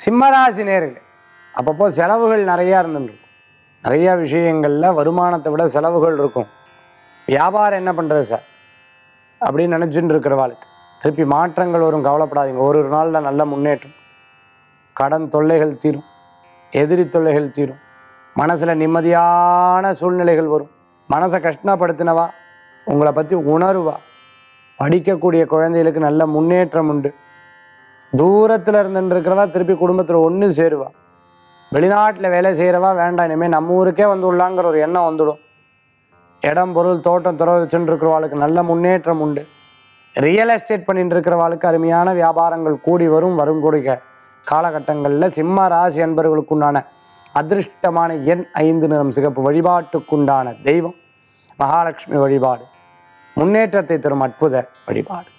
சிம்மராசி நேர்கள் அப்பப்போ செலவுகள் நிறையா இருந்துருக்கும் நிறைய விஷயங்களில் வருமானத்தை விட செலவுகள் இருக்கும் வியாபாரம் என்ன பண்ணுறது சார் அப்படின்னு நினச்சிட்டு இருக்கிறவாளுக்கு திருப்பி மாற்றங்கள் வரும் கவலைப்படாதீங்க ஒரு ஒரு நாளில் நல்ல முன்னேற்றம் கடன் தொல்லைகள் தீரும் எதிரி தொல்லைகள் தீரும் மனசில் நிம்மதியான சூழ்நிலைகள் வரும் மனசை கஷ்டப்படுத்தினவா உங்களை பற்றி உணருவா படிக்கக்கூடிய குழந்தைகளுக்கு நல்ல முன்னேற்றம் உண்டு தூரத்தில் இருந்துட்டு இருக்கிறவா திருப்பி குடும்பத்தில் ஒன்று சேருவா வெளிநாட்டில் வேலை செய்கிறவா வேண்டாம் இனிமேல் நம்ம ஊருக்கே வந்து உள்ளாங்கிற ஒரு எண்ணம் வந்துடும் இடம் பொருள் தோட்டம் துறை வச்சுட்டு இருக்கிறவாளுக்கு நல்ல முன்னேற்றம் உண்டு ரியல் எஸ்டேட் பண்ணிட்டு இருக்கிறவாளுக்கு அருமையான வியாபாரங்கள் கூடி வரும் வருங்கூடிய காலகட்டங்களில் சிம்ம ராசி என்பவர்களுக்குண்டான அதிர்ஷ்டமான எண் ஐந்து நிறம் சிகப்பு வழிபாட்டுக்குண்டான தெய்வம் மகாலட்சுமி வழிபாடு முன்னேற்றத்தை தரும் அற்புத வழிபாடு